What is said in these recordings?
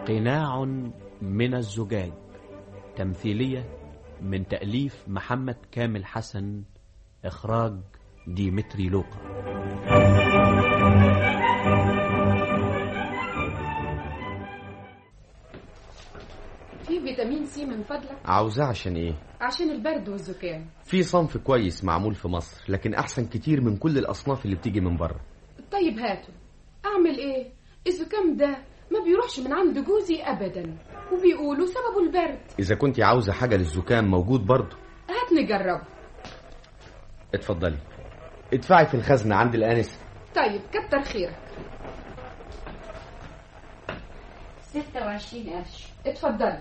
قناع من الزجاج تمثيلية من تأليف محمد كامل حسن إخراج ديمتري لوقا في فيتامين سي من فضلك عاوزاه عشان ايه عشان البرد والزكام في صنف كويس معمول في مصر لكن احسن كتير من كل الاصناف اللي بتيجي من بره طيب هاته اعمل ايه الزكام ده ما بيروحش من عند جوزي ابدا وبيقولوا سببه البرد اذا كنت عاوزه حاجه للزكام موجود برضه هات نجربه اتفضلي ادفعي في الخزنه عند الانسه طيب كتر خيرك 26 قرش اتفضلي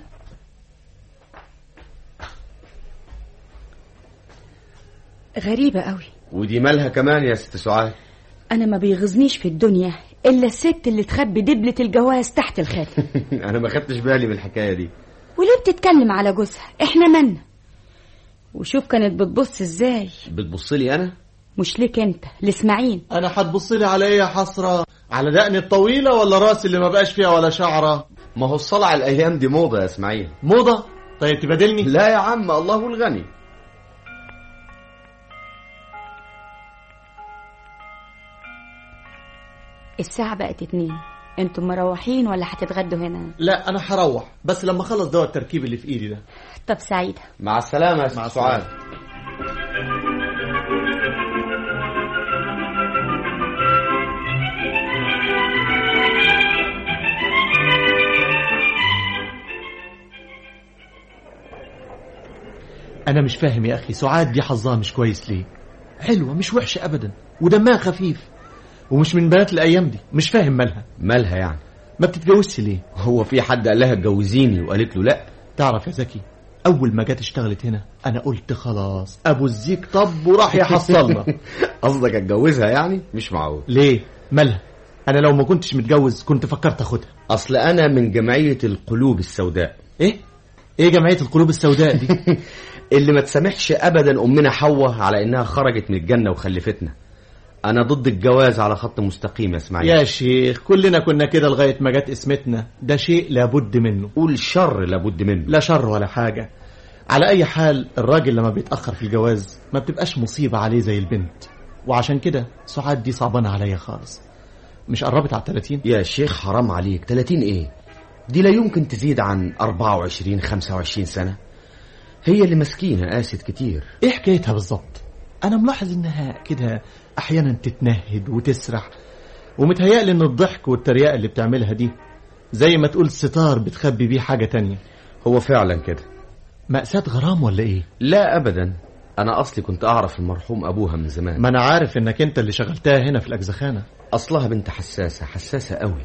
غريبة قوي ودي مالها كمان يا ست سعاد أنا ما بيغزنيش في الدنيا إلا الست اللي تخبي دبلة الجواز تحت الخاتم انا ما خدتش بالي من الحكايه دي وليه بتتكلم على جوزها إحنا منا وشوف كانت بتبص إزاي بتبص لي انا مش ليك أنت لإسماعيل انا هتبص لي على ايه يا حسره على دقني الطويله ولا راسي اللي ما بقاش فيها ولا شعره ما هو الصلع الايام دي موضه يا اسماعيل موضه طيب تبادلني لا يا عم الله الغني الساعة بقت اتنين انتم مروحين ولا هتتغدوا هنا لا انا هروح بس لما اخلص دواء التركيب اللي في ايدي ده طب سعيدة مع السلامه يا ست مع سعاد انا مش فاهم يا اخي سعاد دي حظها مش كويس ليه حلوه مش وحشه ابدا ودمها خفيف ومش من بنات الايام دي مش فاهم مالها مالها يعني ما بتتجوزش ليه هو في حد قال لها اتجوزيني وقالت له لا تعرف يا زكي اول ما جت اشتغلت هنا انا قلت خلاص ابو الزيك طب وراح يحصلنا قصدك اتجوزها يعني مش معقول ليه مالها انا لو ما كنتش متجوز كنت فكرت اخدها اصل انا من جمعيه القلوب السوداء ايه ايه جمعيه القلوب السوداء دي اللي ما تسامحش ابدا امنا حواء على انها خرجت من الجنه وخلفتنا انا ضد الجواز على خط مستقيم يا اسماعيل يا شيخ كلنا كنا كده لغايه ما جت اسمتنا ده شيء لابد منه قول شر لابد منه لا شر ولا حاجه على اي حال الراجل لما بيتاخر في الجواز ما بتبقاش مصيبه عليه زي البنت وعشان كده سعاد دي صعبانه عليا خالص مش قربت على 30 يا شيخ حرام عليك 30 ايه دي لا يمكن تزيد عن 24 25 سنه هي اللي مسكينه قاست كتير ايه حكايتها بالظبط انا ملاحظ انها كده احيانا تتنهد وتسرح ومتهيألي ان الضحك والتريقه اللي بتعملها دي زي ما تقول ستار بتخبي بيه حاجه تانية هو فعلا كده مأساة غرام ولا ايه لا ابدا انا اصلي كنت اعرف المرحوم ابوها من زمان ما انا عارف انك انت اللي شغلتها هنا في الاجزخانه اصلها بنت حساسه حساسه قوي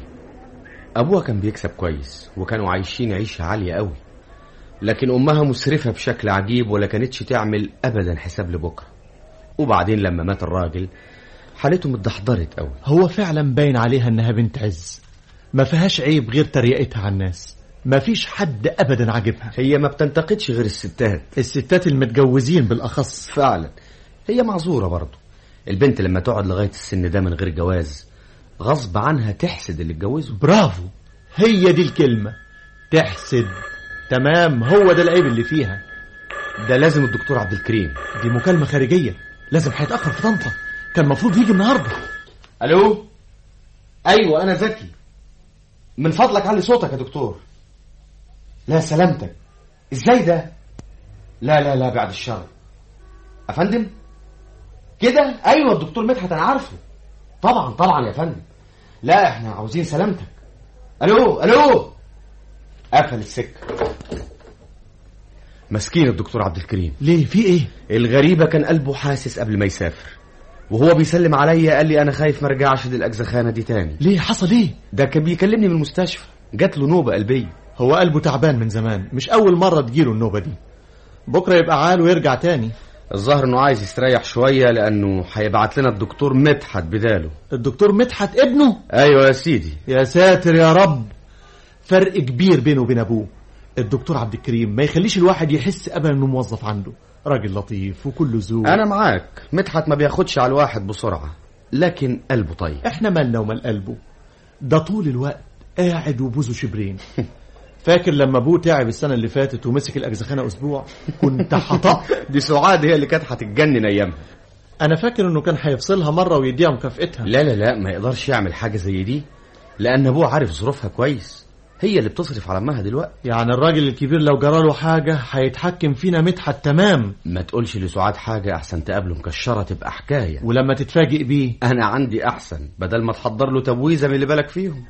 ابوها كان بيكسب كويس وكانوا عايشين عيشه عاليه قوي لكن امها مسرفه بشكل عجيب ولا كانتش تعمل ابدا حساب لبكره وبعدين لما مات الراجل حالتهم اتدحضرت قوي هو فعلا باين عليها انها بنت عز ما فيهاش عيب غير تريقتها على الناس ما فيش حد ابدا عاجبها هي ما بتنتقدش غير الستات الستات المتجوزين بالاخص فعلا هي معذوره برضه البنت لما تقعد لغايه السن ده من غير جواز غصب عنها تحسد اللي اتجوزه برافو هي دي الكلمه تحسد تمام هو ده العيب اللي فيها ده لازم الدكتور عبد الكريم دي مكالمه خارجيه لازم هيتاخر في طنطا كان المفروض يجي النهارده الو ايوه انا زكي من فضلك علي صوتك يا دكتور لا سلامتك ازاي ده لا لا لا بعد الشر افندم كده ايوه الدكتور مدحت انا عارفه طبعا طبعا يا فندم لا احنا عاوزين سلامتك الو الو قفل السكه مسكين الدكتور عبد الكريم ليه في ايه الغريبة كان قلبه حاسس قبل ما يسافر وهو بيسلم عليا قال لي أنا خايف ما ارجعش للأجزخانة دي تاني ليه حصل ايه ده كان بيكلمني من المستشفى جات له نوبة قلبية هو قلبه تعبان من زمان مش اول مره تجيله النوبه دي بكره يبقى عال ويرجع تاني الظاهر انه عايز يستريح شوية لأنه هيبعت لنا الدكتور مدحت بداله الدكتور مدحت ابنه أيوة يا سيدي يا ساتر يا رب فرق كبير بينه وبين ابوه الدكتور عبد الكريم ما يخليش الواحد يحس ابدا انه موظف عنده راجل لطيف وكله ذوق أنا معاك مدحت ما بياخدش على الواحد بسرعة لكن قلبه طيب احنا مالنا ومال قلبه ده طول الوقت قاعد وبوزه شبرين فاكر لما ابوه تعب السنه اللي فاتت ومسك الاجزخانه اسبوع كنت حطأ دي سعاد هي اللي كانت هتتجنن ايامها انا فاكر انه كان هيفصلها مره ويديها مكافئتها لا لا لا ما يقدرش يعمل حاجه زي دي لان ابوه عارف ظروفها كويس هي اللي بتصرف على امها دلوقتي يعني الراجل الكبير لو جراله حاجه هيتحكم فينا مدحت تمام ما تقولش لسعاد حاجه احسن تقابله مكشره تبقى حكايه ولما تتفاجئ بيه انا عندي احسن بدل ما تحضر له تبويزه من اللي بالك فيهم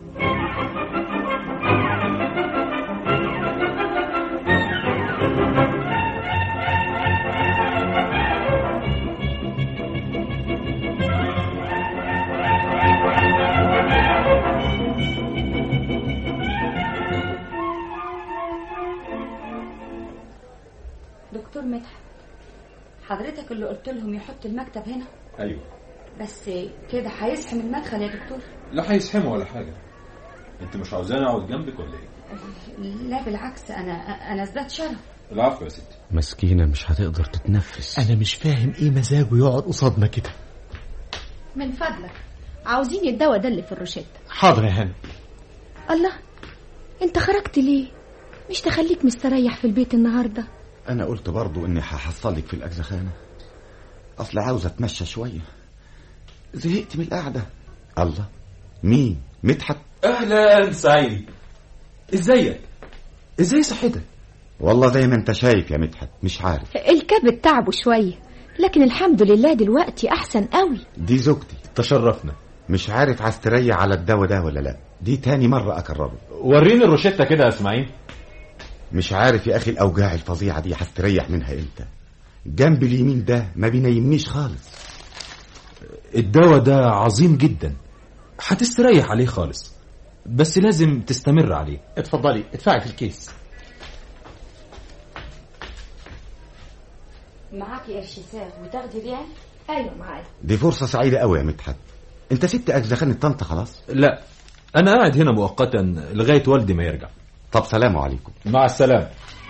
دكتور مدحت حضرتك اللي قلت لهم يحط المكتب هنا ايوه بس كده هيزحم المدخل يا دكتور لا هيسحموا ولا حاجه انت مش عاوزاني اقعد جنبك ولا ايه لا بالعكس انا انا ازداد شرف العفو يا ستي مسكينه مش هتقدر تتنفس انا مش فاهم ايه مزاجه يقعد قصادنا كده من فضلك عاوزين الدواء ده اللي في الروشتة حاضر يا هانم الله انت خرجت ليه مش تخليك مستريح في البيت النهاردة انا قلت برضو اني هحصلك في الاجزخانه اصل عاوز اتمشى شويه زهقت من القعده الله مين مدحت اهلا سعيد ازيك ازاي صحتك والله زي ما انت شايف يا مدحت مش عارف الكبد تعبه شوية لكن الحمد لله دلوقتي أحسن قوي دي زوجتي تشرفنا مش عارف عايز تريح على الدواء ده ولا لا دي تاني مرة أكرره وريني الروشتة كده يا اسماعيل مش عارف يا أخي الأوجاع الفظيعة دي هستريح منها إمتى جنب اليمين ده ما بينيمنيش خالص الدواء ده عظيم جدا هتستريح عليه خالص بس لازم تستمر عليه اتفضلي ادفعي في الكيس معاكي قرش ساغ وتاخدي ريال أيوة معايا دي فرصة سعيدة قوي يا مدحت انت سبت أجزخانة طنطا خلاص لا انا قاعد هنا مؤقتا لغايه والدي ما يرجع طب سلام عليكم مع السلامه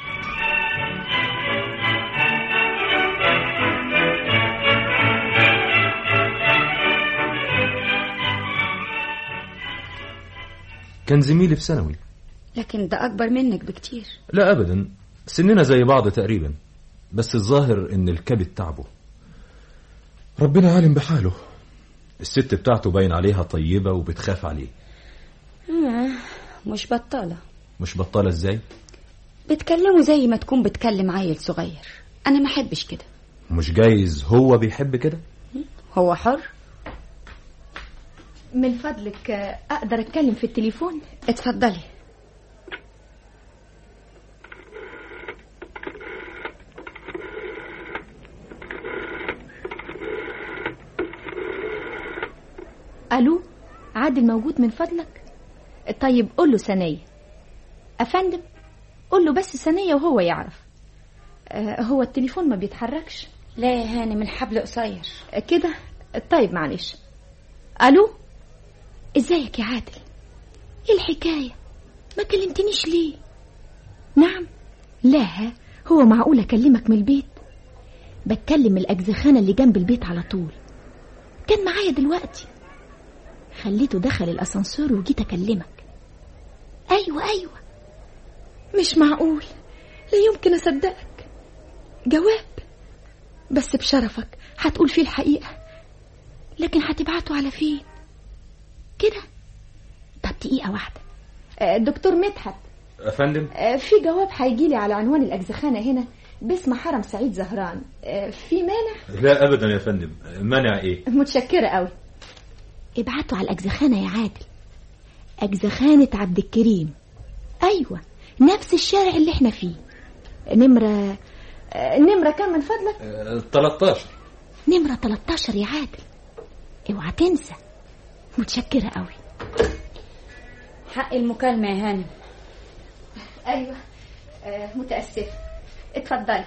كان زميلي في ثانوي لكن ده أكبر منك بكتير لا ابدا سننا زي بعض تقريبا بس الظاهر ان الكبد تعبه ربنا عالم بحاله الست بتاعته باين عليها طيبة وبتخاف عليه آه، مش بطالة مش بطالة ازاي بتكلمه زي ما تكون بتكلم عيل صغير أنا ما أحبش كده مش جايز هو بيحب كده هو حر من فضلك آه، أقدر أتكلم في التليفون اتفضلي ألو عادل موجود من فضلك طيب قول له ثانية أفندم قول له بس ثانية وهو يعرف آه، هو التليفون ما بيتحركش لا يا هانم الحبل قصير آه، كده طيب معلش ألو ازيك يا عادل ايه الحكاية ما كلمتنيش ليه نعم لا هو معقول اكلمك من البيت بتكلم الأجزخانة اللي جنب البيت على طول كان معايا دلوقتي خليته دخل الأسانسير وجيت أكلمك أيوة أيوة مش معقول لا يمكن أصدقك جواب بس بشرفك هتقول فيه الحقيقة لكن هتبعته على فين كده طب دقيقة واحدة آه، دكتور مدحت افندم آه، في جواب هيجيلي على عنوان الأجزخانة هنا باسم حرم سعيد زهران آه، في مانع لا ابدا يا فندم مانع ايه متشكرة قوي ابعتوا على الأجزخانة يا عادل أجزخانة عبد الكريم أيوة نفس الشارع اللي احنا فيه نمرة آه، نمرة كام من فضلك؟ آه، 13 نمرة 13 يا عادل اوعى تنسى متشكرة قوي حق المكالمة يا هانم أيوة آه متأسفة اتفضلي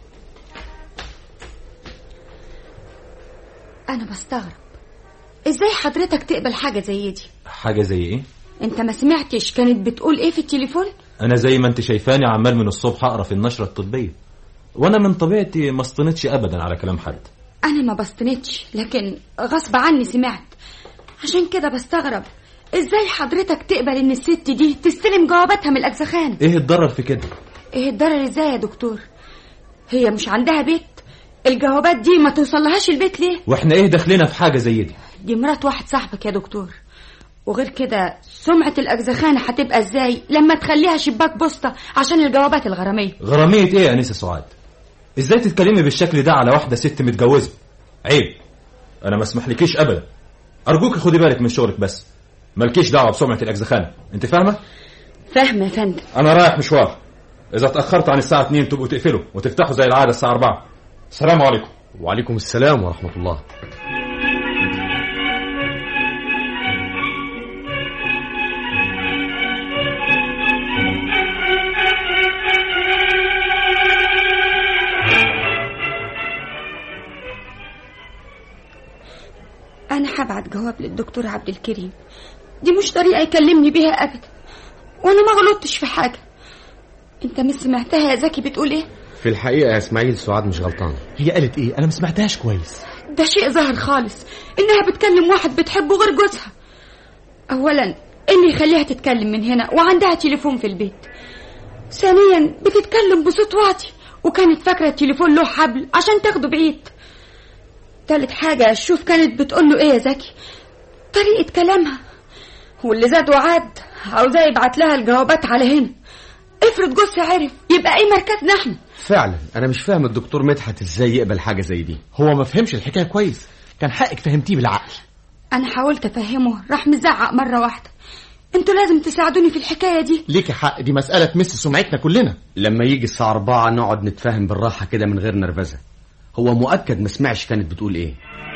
أنا بستغرب إزاي حضرتك تقبل حاجة زي دي حاجة زي ايه أنت ما سمعتش كانت بتقول إيه في التليفون انا زي ما انت شايفاني عمال من الصبح اقرا في النشرة الطبية وانا من طبيعتي ما اصطنتش ابدا على كلام حد أنا ما بستندش لكن غصب عني سمعت عشان كده بستغرب ازاي حضرتك تقبل ان الست دي تستلم جواباتها من الاجزخان ايه الضرر في كده ايه الضرر ازاي يا دكتور هي مش عندها بيت الجوابات دي ما توصلهاش البيت ليه واحنا ايه دخلنا في حاجه زي دي دي مرات واحد صاحبك يا دكتور وغير كده سمعة الأجزخانة هتبقى ازاي لما تخليها شباك بوسطة عشان الجوابات الغرامية غراميه ايه يا انسه سعاد ازاي تتكلمي بالشكل ده على واحده ست متجوزه عيب انا ما اسمحلكيش ابدا ارجوك خدي بالك من شغلك بس مالكيش دعوه بسمعه الاجزخانه انت فاهمه فاهمة يا فندم انا رايح مشوار اذا اتاخرت عن الساعه 2 تبقوا تقفلوا وتفتحوا زي العاده الساعه 4 السلام عليكم وعليكم السلام ورحمة الله أنا هبعت جواب للدكتور عبد الكريم دي مش طريقة يكلمني بيها أبدا وأنا ما غلطتش في حاجة أنت مش سمعتها يا زكي بتقول إيه؟ في الحقيقة يا اسماعيل سعاد مش غلطان هي قالت ايه انا ما سمعتهاش كويس ده شيء ظاهر خالص إنها بتكلم واحد بتحبه غير جوزها أولا إيه اللي يخليها تتكلم من هنا وعندها تليفون في البيت ثانيا بتتكلم بصوت واطي وكانت فاكرة التليفون له حبل عشان تاخده بعيد تالت حاجة شوف كانت بتقول له إيه يا زكي طريقة كلامها واللي زاد وعاد عاوزاه يبعت لها الجوابات على هنا افرض جوزها عرف يبقى ايه مركزنا احنا فعلا أنا مش فاهم الدكتور مدحت إزاي يقبل حاجة زي دي هو ما فهمش الحكايه كويس كان حقك فهمتيه بالعقل انا حاولت افهمه راح مزعق مرة واحدة انتوا لازم تساعدوني في الحكاية دي ليكي حق دي مساله تمس سمعتنا كلنا لما يجي الساعة أربعة نقعد نتفاهم بالراحة كده من غير نرفزة هو مؤكد ما سمعش كانت بتقول إيه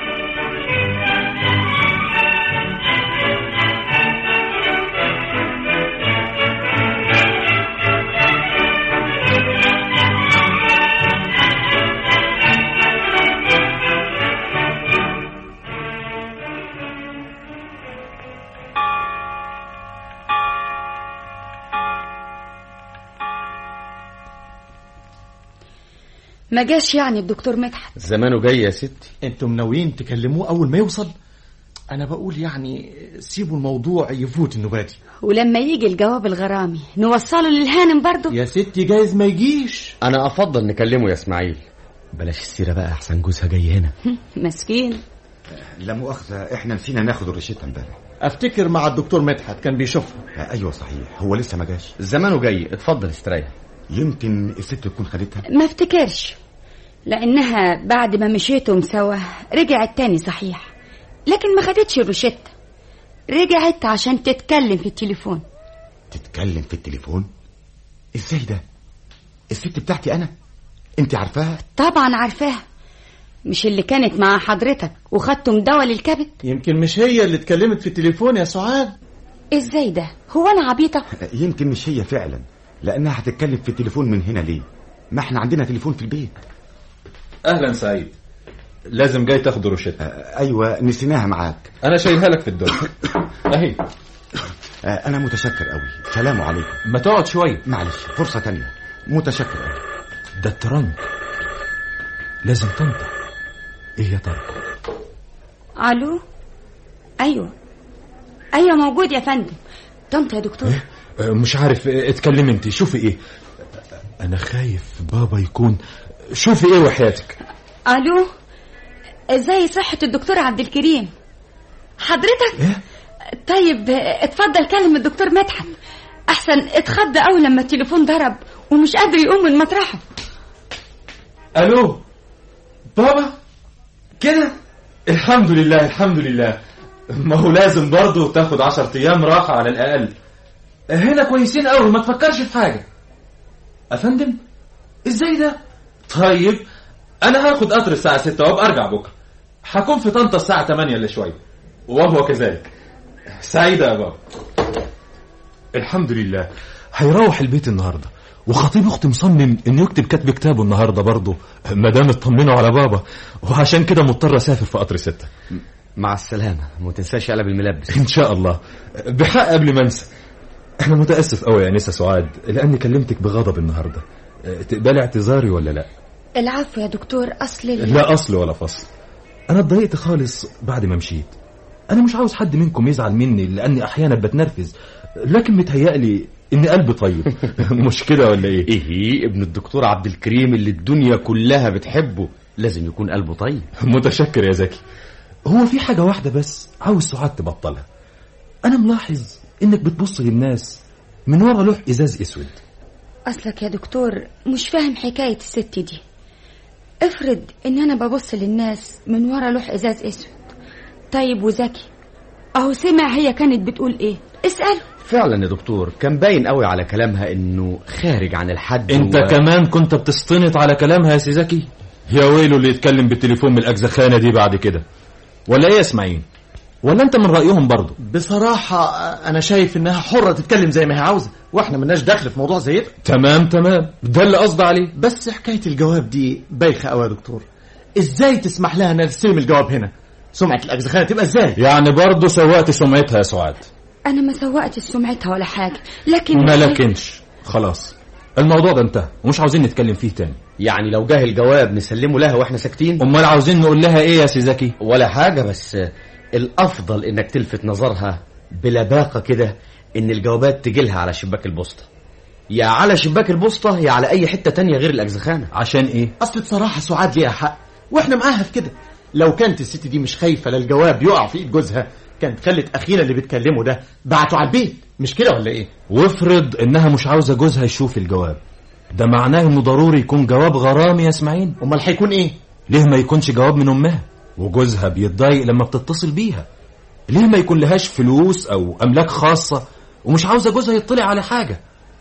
ما جاش يعني الدكتور مدحت زمانه جاي يا ستي انتوا مناويين تكلموه اول ما يوصل انا بقول يعني سيبوا الموضوع يفوت النباتي ولما يجي الجواب الغرامي نوصله للهانم برضه يا ستي جايز ما يجيش أنا أفضل نكلمه يا إسماعيل بلاش السيرة بقى أحسن جوزها جاي هنا مسكين لا مؤاخذة احنا نسينا ناخد الروشتة امبارح افتكر مع الدكتور مدحت كان بيشوفها آه، ايوه صحيح هو لسه ما جاش زمانه جاي اتفضل استريح يمكن الست تكون خدتها ما افتكرش لانها بعد ما مشيتم سوا رجعت تاني صحيح لكن ما خدتش الروشتة رجعت عشان تتكلم في التليفون تتكلم في التليفون ازاي ده الست بتاعتي انا انت عارفاها طبعا عارفاها مش اللي كانت مع حضرتك وخدتم دواء للكبد يمكن مش هي اللي اتكلمت في التليفون يا سعاد ازاي ده هو انا عبيطة يمكن مش هي فعلا لانها هتتكلم في التليفون من هنا ليه ما احنا عندنا تليفون في البيت اهلا سعيد لازم جاي تاخد روشتة آه، ايوه نسيناها معاك انا شايلها لك في الدرج اهي آه، انا متشكر قوي سلام عليكم ما تقعد شويه معلش فرصة تانية متشكر قوي ده الترنك لازم تنطق ايه يا ترى الو ايوه ايوه موجود يا فندم طنط يا دكتور آه، مش عارف آه، اتكلم انت شوفي ايه انا خايف بابا يكون شوفي ايه وحياتك الو ازاي صحة الدكتور عبد الكريم حضرتك ايه طيب اتفضل كلم الدكتور مدحت احسن اتخض قوي لما التليفون ضرب ومش قادر يقوم من مطرحه الو بابا كده الحمد لله الحمد لله ما هو لازم برضه تاخد عشر ايام راحة على الاقل هنا كويسين قوي ما تفكرش في حاجة افندم ازاي ده طيب انا هاخد قطر الساعة 6 وابقى ارجع بكرة هكون في طنطا الساعة 8 الا شوية وهو كذلك سعيدة يا بابا الحمد لله هيروح البيت النهارده وخطيب اختي مصمم انه يكتب كتب كتابه النهارده برضه ما دام اطمنوا على بابا وعشان كده مضطر اسافر في قطر ستة مع السلامة ما تنساش قلب الملبس ان شاء الله بحق قبل ما انسى انا متاسف قوي يا انسه سعاد لاني كلمتك بغضب النهارده تقبلي اعتذاري ولا لا العفو يا دكتور اصل ال- لا اصل ولا فصل انا اتضايقت خالص بعد ما مشيت انا مش عاوز حد منكم يزعل مني لاني احيانا بتنرفز لكن متهيألي ان قلبي طيب مش كده ولا ايه ايه ابن الدكتور عبد الكريم اللي الدنيا كلها بتحبه لازم يكون قلبه طيب متشكر يا زكي هو في حاجة واحدة بس عاوز سعاد تبطلها أنا ملاحظ إنك بتبص للناس من ورا لوح إزاز أسود أصلك يا دكتور مش فاهم حكاية الست دي افرض إن أنا ببص للناس من ورا لوح إزاز أسود طيب وزكي أهو سمع هي كانت بتقول إيه اسأله فعلا يا دكتور كان باين قوي على كلامها انه خارج عن الحد أنت و... كمان كنت بتستنط على كلامها يا سي زكي يا ويله اللي يتكلم بالتليفون من الأجزخانة دي بعد كده ولا إيه يا إسماعيل ولا أنت من رأيهم برضه بصراحة أنا شايف إنها حرة تتكلم زي ما هي عاوزة وإحنا ملناش دخل في موضوع زي ده تمام تمام ده اللي قصدي عليه بس حكاية الجواب دي بايخة أوي يا دكتور إزاي تسمح لها إنها تستلم الجواب هنا سمعة الأجزخانة تبقى إزاي يعني برضه سوقت سمعتها يا سعاد أنا ما سوقت سمعتها ولا حاجة لكن ما لكنش خلاص الموضوع ده انتهى ومش عاوزين نتكلم فيه تاني يعني لو جه الجواب نسلمه لها واحنا ساكتين امال عاوزين نقول لها ايه يا سي زكي ولا حاجة بس الافضل انك تلفت نظرها بلباقة كده ان الجوابات تجيلها على شباك البوسطة يا على شباك البوسطة يا على اي حتة تانية غير الاجزخانة عشان ايه أصل بصراحة سعاد ليها حق وإحنا معاها في كده لو كانت الست دي مش خايفة للجواب يقع في إيد جوزها كانت خلت أخينا اللي بتكلمه ده بعته على البيت مش كده ولا إيه وافرض انها مش عاوزه جوزها يشوف الجواب ده معناه انه ضروري يكون جواب غرامي يا اسماعيل أمال هيكون إيه ليه ما يكونش جواب من امها وجوزها بيتضايق لما بتتصل بيها ليه ما يكون لهاش فلوس او املاك خاصه ومش عاوزه جوزها يطلع على حاجه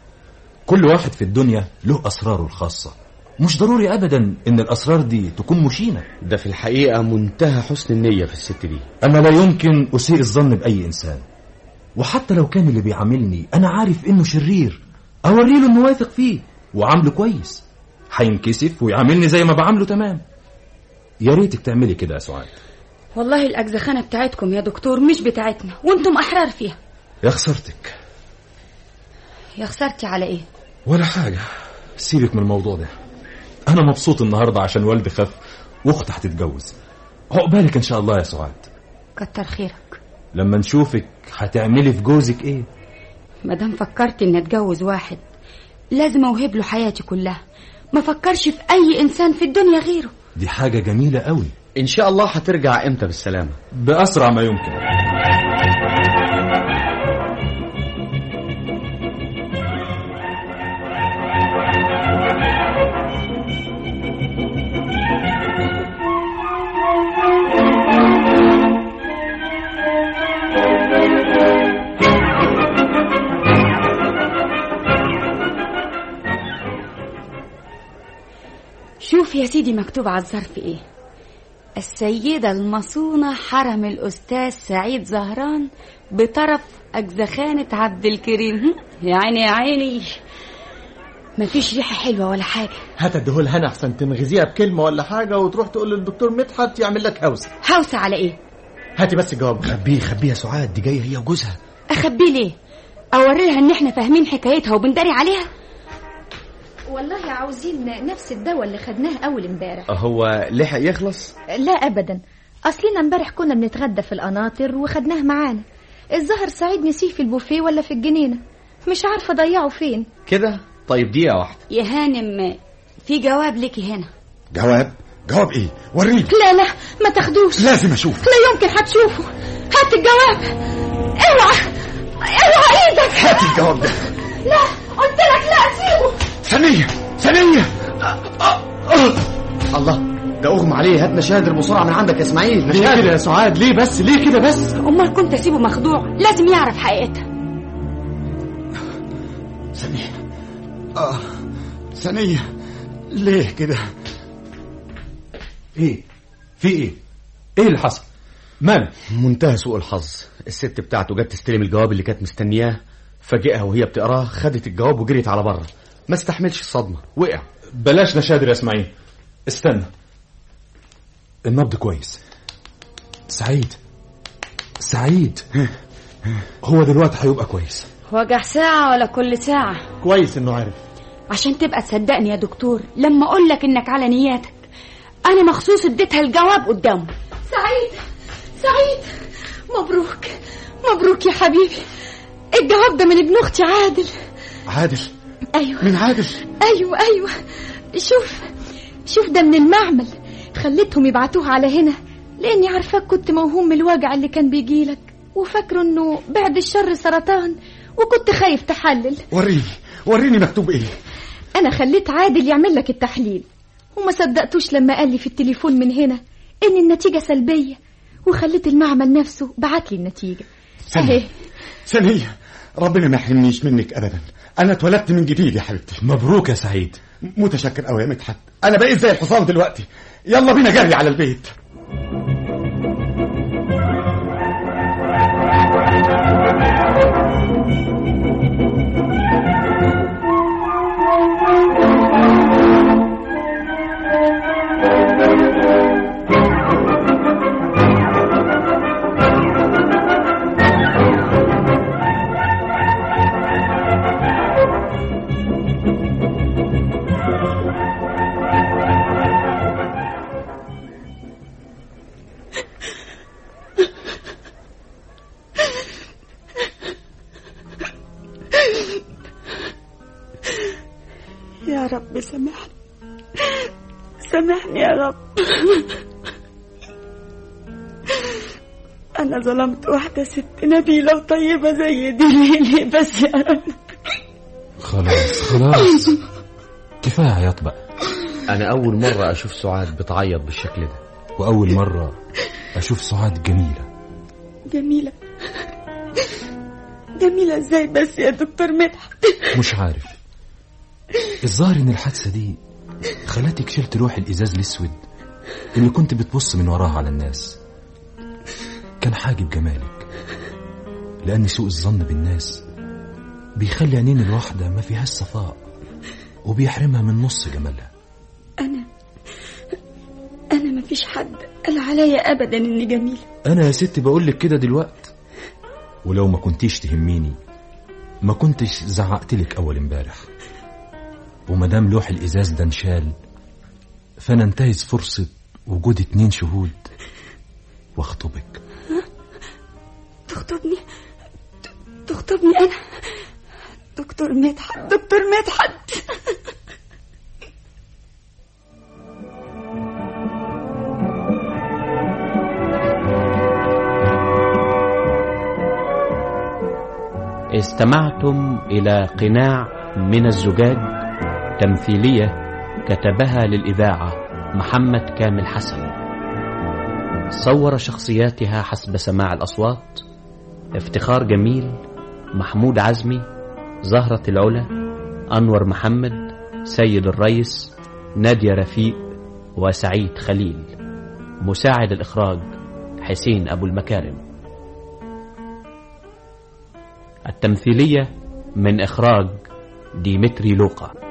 كل واحد في الدنيا له اسراره الخاصه مش ضروري ابدا ان الاسرار دي تكون مشينه ده في الحقيقة منتهى حسن النية في الست دي أنا لا يمكن أسيء الظن بأي إنسان وحتى لو كان اللي بيعاملني أنا عارف إنه شرير أوريله إنه واثق فيه وعامله كويس هينكسف ويعاملني زي ما بعامله تمام يا ريتك تعملي كده يا سعاد والله الأجزخانة بتاعتكم يا دكتور مش بتاعتنا وانتم أحرار فيها يا خسرتك يا خسرتي على إيه ولا حاجة سيبك من الموضوع ده أنا مبسوط النهاردة عشان والدي خف وأختي هتتجوز عقبالك إن شاء الله يا سعاد كتر خيرك لما نشوفك هتعملي في جوزك إيه مادام فكرت إن أتجوز واحد لازم أوهب له حياتي كلها ما فكرش في أي إنسان في الدنيا غيره دي حاجة جميلة قوي ان شاء الله هترجع امتى بالسلامة بأسرع ما يمكن شوف يا سيدي مكتوب على الظرف ايه السيدة المصونة حرم الأستاذ سعيد زهران بطرف أجزخانة عبد الكريم هم؟ يا عيني يا عيني مفيش ريحة حلوة ولا حاجة هات اديهولها انا احسن تنغزيها بكلمه ولا حاجه وتروح تقول للدكتور مدحت يعمل لك هوسه هوسة على ايه هاتي بس الجواب خبيه خبيه يا سعاد دي جاية هي وجوزها أخبيه ليه أوريها إن إحنا فاهمين حكايتها وبنداري عليها والله عاوزين نفس الدواء اللي خدناه اول امبارح هو لحق يخلص لا ابدا اصلنا امبارح كنا بنتغدى في القناطر وخدناه معانا الظهر سعيد نسيه في البوفيه ولا في الجنينه مش عارفه اضيعه فين كده طيب دقيقة واحدة يا هانم في جواب ليكي هنا جواب جواب ايه وريني لا لا ما تاخدوش لازم اشوف لا يمكن هتشوفه هات الجواب اوعى اوعى ايدك هات الجواب ده لا قلت لك لا سيبه ثانية ثانية الله ده اغمى عليه هات مشاهد بسرعه من عندك يا اسماعيل ليه مشاهد كده يا سعاد ليه بس ليه كده بس أمال كنت أسيبه مخدوع لازم يعرف حقيقتها ثانية اه ثانية ليه كده ايه في ايه ايه اللي حصل مالك منتهى سوء الحظ الست بتاعته جت تستلم الجواب اللي كانت مستنياه فاجئها وهي بتقراه خدت الجواب وجريت على بره ما استحملش الصدمة وقع بلاش نشادر يا اسماعيل استنى النبض كويس سعيد سعيد هو دلوقتي هيبقى كويس وجع ساعة ولا كل ساعة كويس انه عارف عشان تبقى تصدقني يا دكتور لما أقول لك إنك على نياتك أنا مخصوص اديتها الجواب قدامه سعيد سعيد مبروك مبروك يا حبيبي الجواب ده من ابن اختي عادل عادل ايوه من عادل ايوه ايوه شوف شوف ده من المعمل خليتهم يبعتوه على هنا لاني عارفاك كنت موهوم من الوجع اللي كان بيجيلك وفاكره انه بعد الشر سرطان وكنت خايف تحلل وريني وريني مكتوب ايه انا خليت عادل يعمل لك التحليل وما صدقتوش لما قال لي في التليفون من هنا ان النتيجه سلبيه وخليت المعمل نفسه بعت لي النتيجه ثانية اهي ثانية ربنا ما يحرمنيش منك ابدا انا اتولدت من جديد يا حبيبتي مبروك يا سعيد متشكر قوي يا مدحت انا بقيت زي الحصان دلوقتي يلا بينا جري على البيت يا رب سامحني سامحني يا رب أنا ظلمت واحدة ست نبيلة وطيبة زي دي ليه ليه بس يا رب خلاص خلاص كفايه عياط بقى انا اول مره اشوف سعاد بتعيط بالشكل ده واول مره اشوف سعاد جميله جميلة جميلة ازاي بس يا دكتور مدحت مش عارف الظاهر ان الحادثه دي خلتك شلت روح الازاز الاسود اللي كنت بتبص من وراها على الناس كان حاجب جمالك لان سوء الظن بالناس بيخلي عينين الواحده ما فيهاش صفاء وبيحرمها من نص جمالها أنا أنا مفيش حد قال عليا أبدا إني جميلة انا يا ستي بقول لك كده دلوقت ولو ما كنتيش تهميني ما كنتش زعقت لك اول امبارح ومدام لوح الازاز ده انشال فانا انتهز فرصه وجود اتنين شهود واخطبك تخطبني ت- تخطبني أنا دكتور مدحت دكتور مدحت استمعتم إلى قناع من الزجاج تمثيلية كتبها للإذاعة محمد كامل حسن صور شخصياتها حسب سماع الأصوات افتخار جميل محمود عزمي زهرة العلا أنور محمد سيد الريس نادية رفيق وسعيد خليل مساعد الإخراج حسين أبو المكارم التمثيلية من إخراج ديمتري لوقا